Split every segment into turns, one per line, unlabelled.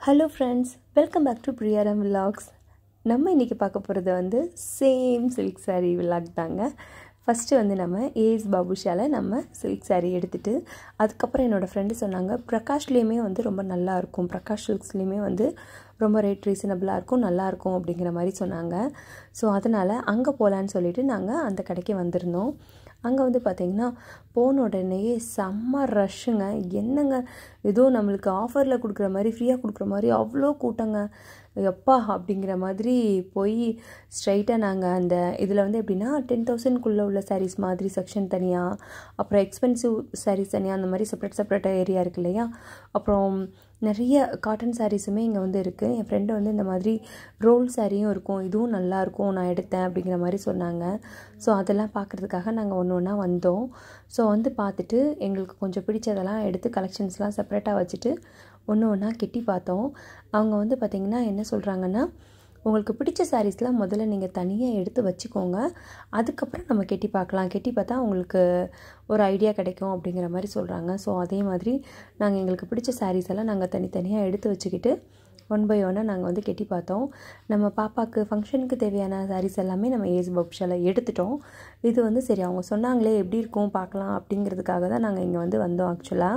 hello friends welcome back to Priyaram vlogs நம்ம இன்றைக்கி பார்க்க போகிறது வந்து சேம் சில்க் saree விலாக் தாங்க ஃபஸ்ட்டு வந்து நம்ம ஏஎஸ் பாபுஷால நம்ம சில்க் saree எடுத்துகிட்டு அதுக்கப்புறம் என்னோடய ஃப்ரெண்டு சொன்னாங்க பிரகாஷ்லேயுமே வந்து ரொம்ப நல்லா இருக்கும் பிரகாஷ் சில்க்ஸ்லேயுமே வந்து ரொம்ப ரேட் ரீசனபிளாக இருக்கும் நல்லாயிருக்கும் அப்படிங்கிற மாதிரி சொன்னாங்க ஸோ அதனால் அங்கே போகலான்னு சொல்லிட்டு நாங்கள் அந்த கடைக்கு வந்திருந்தோம் அங்கே வந்து பார்த்திங்கன்னா போன உடனேயே செம்ம ரஷ்ஷுங்க என்னங்க ஏதோ நம்மளுக்கு ஆஃபரில் கொடுக்குற மாதிரி ஃப்ரீயாக கொடுக்குற மாதிரி அவ்வளோ கூட்டங்க எப்பா அப்படிங்கிற மாதிரி போய் ஸ்ட்ரைட்டாக நாங்கள் அந்த இதில் வந்து எப்படின்னா டென் தௌசண்ட்குள்ளே உள்ள சாரீஸ் மாதிரி செக்ஷன் தனியாக அப்புறம் எக்ஸ்பென்சிவ் சாரீஸ் தனியாக அந்த மாதிரி செப்பரேட் செப்பரேட்டாக ஏரியா இருக்கு இல்லையா அப்புறம் நிறைய காட்டன் சாரீஸுமே இங்கே வந்து இருக்குது என் ஃப்ரெண்டு வந்து இந்த மாதிரி ரோல் சாரியும் இருக்கும் இதுவும் நல்லாயிருக்கும் நான் எடுத்தேன் அப்படிங்கிற மாதிரி சொன்னாங்க ஸோ அதெல்லாம் பார்க்குறதுக்காக நாங்கள் ஒன்று ஒன்றா வந்தோம் ஸோ வந்து பார்த்துட்டு எங்களுக்கு கொஞ்சம் பிடிச்சதெல்லாம் எடுத்து கலெக்ஷன்ஸ்லாம் செப்பரேட்டாக வச்சுட்டு ஒன்று ஒன்றா கெட்டி பார்த்தோம் அவங்க வந்து பார்த்திங்கன்னா என்ன சொல்கிறாங்கன்னா உங்களுக்கு பிடிச்ச சாரீஸ்லாம் முதல்ல நீங்கள் தனியாக எடுத்து வச்சுக்கோங்க அதுக்கப்புறம் நம்ம கெட்டி பார்க்கலாம் கெட்டி பார்த்தா உங்களுக்கு ஒரு ஐடியா கிடைக்கும் அப்படிங்கிற மாதிரி சொல்கிறாங்க ஸோ அதே மாதிரி நாங்கள் எங்களுக்கு பிடிச்ச சாரீஸ் எல்லாம் நாங்கள் தனித்தனியாக எடுத்து வச்சுக்கிட்டு ஒன் பை ஒன்னாக நாங்கள் வந்து கெட்டி பார்த்தோம் நம்ம பாப்பாவுக்கு ஃபங்க்ஷனுக்கு தேவையான சாரீஸ் எல்லாமே நம்ம ஏஸ் பப்ஷால எடுத்துட்டோம் இது வந்து சரி அவங்க சொன்னாங்களே எப்படி இருக்கும் பார்க்கலாம் அப்படிங்கிறதுக்காக தான் நாங்கள் இங்கே வந்து வந்தோம் ஆக்சுவலாக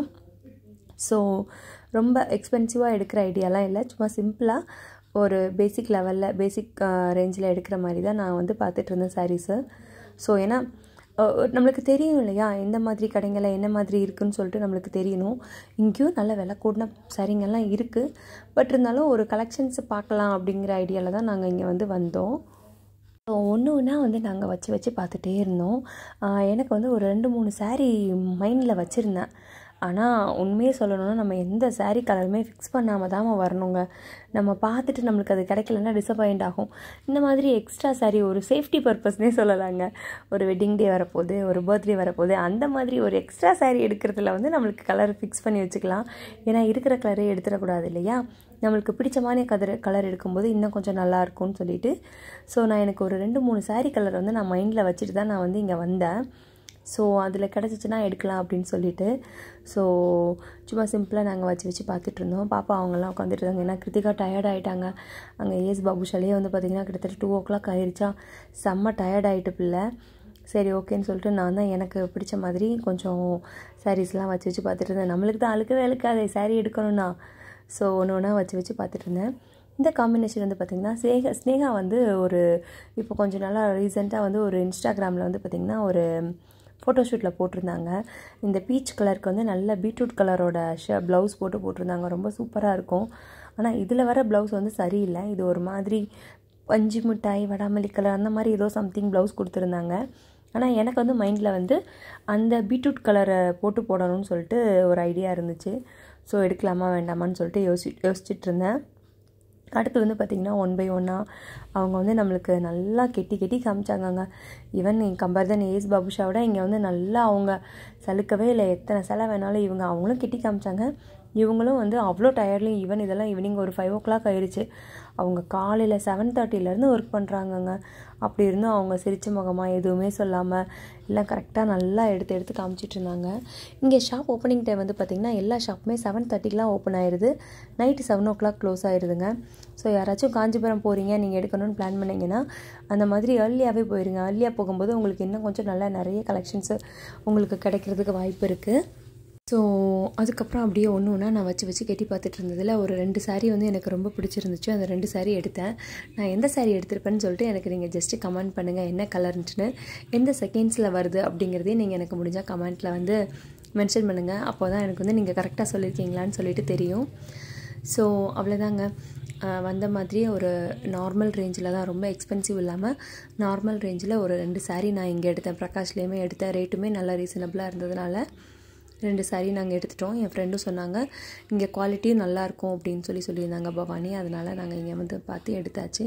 ஸோ ரொம்ப எக்ஸ்பென்சிவாக எடுக்கிற ஐடியாலாம் இல்லை சும்மா சிம்பிளாக ஒரு பேசிக் லெவலில் பேசிக் ரேஞ்சில் எடுக்கிற மாதிரி தான் நான் வந்து பார்த்துட்டு இருந்தேன் சாரீஸு ஸோ ஏன்னா நம்மளுக்கு தெரியும் இல்லையா எந்த மாதிரி கடைங்களில் என்ன மாதிரி இருக்குதுன்னு சொல்லிட்டு நம்மளுக்கு தெரியணும் இங்கேயும் நல்ல விலை கூடின சரிங்கெல்லாம் இருக்குது பட் இருந்தாலும் ஒரு கலெக்ஷன்ஸ் பார்க்கலாம் அப்படிங்கிற ஐடியாவில் தான் நாங்கள் இங்கே வந்து வந்தோம் ஸோ ஒன்று ஒன்றா வந்து நாங்கள் வச்சு வச்சு பார்த்துட்டே இருந்தோம் எனக்கு வந்து ஒரு ரெண்டு மூணு சாரீ மைண்டில் வச்சுருந்தேன் ஆனால் உண்மையே சொல்லணும்னா நம்ம எந்த சாரீ கலருமே ஃபிக்ஸ் பண்ணாமல் தான் வரணுங்க நம்ம பார்த்துட்டு நம்மளுக்கு அது கிடைக்கலன்னா டிசப்பாயிண்ட் ஆகும் இந்த மாதிரி எக்ஸ்ட்ரா சாரீ ஒரு சேஃப்டி பர்பஸ்னே சொல்லலாங்க ஒரு வெட்டிங் டே வரப்போகுது ஒரு பர்த்டே வரப்போகுது அந்த மாதிரி ஒரு எக்ஸ்ட்ரா சாரீ எடுக்கிறதுல வந்து நம்மளுக்கு கலர் ஃபிக்ஸ் பண்ணி வச்சுக்கலாம் ஏன்னா இருக்கிற கலரே எடுத்துடக்கூடாது இல்லையா நம்மளுக்கு பிடிச்சமான கலர் கலர் எடுக்கும்போது இன்னும் கொஞ்சம் நல்லா இருக்கும்னு சொல்லிட்டு ஸோ நான் எனக்கு ஒரு ரெண்டு மூணு சாரீ கலர் வந்து நான் மைண்டில் வச்சுட்டு தான் நான் வந்து இங்கே வந்தேன் ஸோ அதில் கிடச்சிச்சின்னா எடுக்கலாம் அப்படின்னு சொல்லிட்டு ஸோ சும்மா சிம்பிளாக நாங்கள் வச்சு வச்சு பார்த்துட்டு இருந்தோம் பாப்பா அவங்கெல்லாம் உட்காந்துட்டு இருந்தாங்க ஏன்னா கிருத்திகா டயர்ட் ஆகிட்டாங்க அங்கே ஏஸ் பாபுஷாலேயே வந்து பார்த்திங்கன்னா கிட்டத்தட்ட டூ ஓ கிளாக் ஆயிடுச்சா செம்ம டயர்ட் ஆகிட்டு பிள்ளை சரி ஓகேன்னு சொல்லிட்டு நான் தான் எனக்கு பிடிச்ச மாதிரி கொஞ்சம் சாரீஸ்லாம் வச்சு வச்சு பார்த்துட்டு இருந்தேன் நம்மளுக்கு தான் அழுக்கவே அழுக்காதே சாரீ எடுக்கணும்னா ஸோ ஒன்று ஒன்றா வச்சு வச்சு பார்த்துட்டு இருந்தேன் இந்த காம்பினேஷன் வந்து பார்த்திங்கன்னா ஸ்னேகா ஸ்னேகா வந்து ஒரு இப்போ கொஞ்சம் நாளாக ரீசெண்டாக வந்து ஒரு இன்ஸ்டாகிராமில் வந்து பார்த்திங்கன்னா ஒரு ஃபோட்டோஷூட்டில் போட்டிருந்தாங்க இந்த பீச் கலருக்கு வந்து நல்ல பீட்ரூட் கலரோட ஷ ப்ளவுஸ் போட்டு போட்டிருந்தாங்க ரொம்ப சூப்பராக இருக்கும் ஆனால் இதில் வர ப்ளவுஸ் வந்து சரியில்லை இது ஒரு மாதிரி பஞ்சு மிட்டாய் வடாமல்லி கலர் அந்த மாதிரி ஏதோ சம்திங் ப்ளவுஸ் கொடுத்துருந்தாங்க ஆனால் எனக்கு வந்து மைண்டில் வந்து அந்த பீட்ரூட் கலரை போட்டு போடணும்னு சொல்லிட்டு ஒரு ஐடியா இருந்துச்சு ஸோ எடுக்கலாமா வேண்டாமான்னு சொல்லிட்டு யோசி யோசிச்சுட்டு இருந்தேன் அடுத்து வந்து பார்த்திங்கன்னா ஒன் பை ஒன்னாக அவங்க வந்து நம்மளுக்கு நல்லா கெட்டி கெட்டி காமிச்சாங்கங்க ஈவன் கம்பேர் தன் ஏஸ் பாபுஷாவோட இங்கே வந்து நல்லா அவங்க சலுக்கவே இல்லை எத்தனை சிலை வேணாலும் இவங்க அவங்களும் கெட்டி காமிச்சாங்க இவங்களும் வந்து அவ்வளோ டயர்ட்லையும் ஈவன் இதெல்லாம் ஈவினிங் ஒரு ஃபைவ் ஓ கிளாக் ஆயிடுச்சு அவங்க காலையில் செவன் தேர்ட்டிலேருந்து ஒர்க் பண்ணுறாங்கங்க அப்படி இருந்தும் அவங்க சிரிச்ச முகமாக எதுவுமே சொல்லாமல் எல்லாம் கரெக்டாக நல்லா எடுத்து எடுத்து காமிச்சிட்டு இருந்தாங்க இங்கே ஷாப் ஓப்பனிங் டைம் வந்து பார்த்திங்கன்னா எல்லா ஷாப்புமே செவன் தேர்ட்டிக்கெலாம் ஓப்பன் ஆயிடுது night seven o'clock close ஆயிடுதுங்க ஸோ யாராச்சும் காஞ்சிபுரம் போகிறீங்க நீங்கள் எடுக்கணும்னு பிளான் பண்ணிங்கன்னா அந்த மாதிரி ஏர்லியாகவே போயிருங்க ஏர்லியாக போகும்போது உங்களுக்கு இன்னும் கொஞ்சம் நல்லா நிறைய கலெக்ஷன்ஸு உங்களுக்கு கிடைக்கிறதுக்கு வாய்ப்பு இருக்குது ஸோ அதுக்கப்புறம் அப்படியே ஒன்று ஒன்றா நான் வச்சு வச்சு கெட்டி பார்த்துட்டு இருந்ததில் ஒரு ரெண்டு சாரீ வந்து எனக்கு ரொம்ப பிடிச்சிருந்துச்சு அந்த ரெண்டு சாரீ எடுத்தேன் நான் எந்த சாரீ எடுத்திருப்பேன்னு சொல்லிட்டு எனக்கு நீங்கள் ஜஸ்ட்டு கமெண்ட் பண்ணுங்கள் என்ன கலர்ன்ட்டுன்னு எந்த செகண்ட்ஸில் வருது அப்படிங்கிறதையும் நீங்கள் எனக்கு முடிஞ்சால் கமெண்ட்டில் வந்து மென்ஷன் பண்ணுங்கள் அப்போ தான் எனக்கு வந்து நீங்கள் கரெக்டாக சொல்லியிருக்கீங்களான்னு சொல்லிட்டு தெரியும் ஸோ அவ்வளோதாங்க வந்த மாதிரியே ஒரு நார்மல் ரேஞ்சில் தான் ரொம்ப எக்ஸ்பென்சிவ் இல்லாமல் நார்மல் ரேஞ்சில் ஒரு ரெண்டு சாரீ நான் இங்கே எடுத்தேன் பிரகாஷ்லேயுமே எடுத்தேன் ரேட்டுமே நல்லா ரீசனபிளாக இருந்ததுனால ரெண்டு சாரீ நாங்கள் எடுத்துட்டோம் என் ஃப்ரெண்டும் சொன்னாங்க இங்கே குவாலிட்டியும் நல்லாயிருக்கும் அப்படின்னு சொல்லி சொல்லியிருந்தாங்க பவானி அதனால் நாங்கள் இங்கே வந்து பார்த்து எடுத்தாச்சு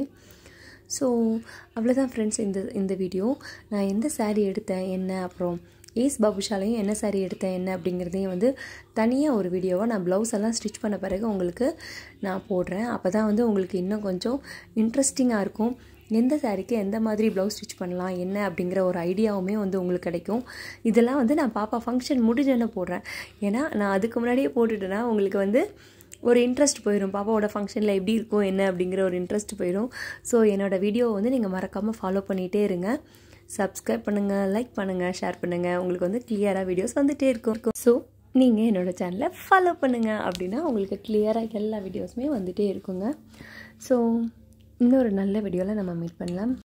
ஸோ அவ்வளோதான் ஃப்ரெண்ட்ஸ் இந்த இந்த வீடியோ நான் எந்த சாரீ எடுத்தேன் என்ன அப்புறம் ஏஸ் பாபுஷாலையும் என்ன சாரீ எடுத்தேன் என்ன அப்படிங்கிறதையும் வந்து தனியாக ஒரு வீடியோவை நான் ப்ளவுஸ் எல்லாம் ஸ்டிச் பண்ண பிறகு உங்களுக்கு நான் போடுறேன் அப்போ தான் வந்து உங்களுக்கு இன்னும் கொஞ்சம் இன்ட்ரெஸ்டிங்காக இருக்கும் எந்த சாரீக்கு எந்த மாதிரி ப்ளவுஸ் ஸ்டிச் பண்ணலாம் என்ன அப்படிங்கிற ஒரு ஐடியாவுமே வந்து உங்களுக்கு கிடைக்கும் இதெல்லாம் வந்து நான் பாப்பா ஃபங்க்ஷன் முடிஞ்சோன்னு போடுறேன் ஏன்னா நான் அதுக்கு முன்னாடியே போட்டுட்டேன்னா உங்களுக்கு வந்து ஒரு இன்ட்ரெஸ்ட் போயிடும் பாப்பாவோட ஃபங்க்ஷனில் எப்படி இருக்கும் என்ன அப்படிங்கிற ஒரு இன்ட்ரெஸ்ட் போயிடும் ஸோ என்னோடய வீடியோவை வந்து நீங்கள் மறக்காமல் ஃபாலோ பண்ணிகிட்டே இருங்க சப்ஸ்கிரைப் பண்ணுங்கள் லைக் பண்ணுங்கள் ஷேர் பண்ணுங்கள் உங்களுக்கு வந்து கிளியராக வீடியோஸ் வந்துகிட்டே இருக்கும் ஸோ நீங்கள் என்னோடய சேனலை ஃபாலோ பண்ணுங்கள் அப்படின்னா உங்களுக்கு கிளியராக எல்லா வீடியோஸுமே வந்துகிட்டே இருக்குங்க ஸோ இன்னொரு நல்ல வீடியோவில் நம்ம மீட் பண்ணலாம்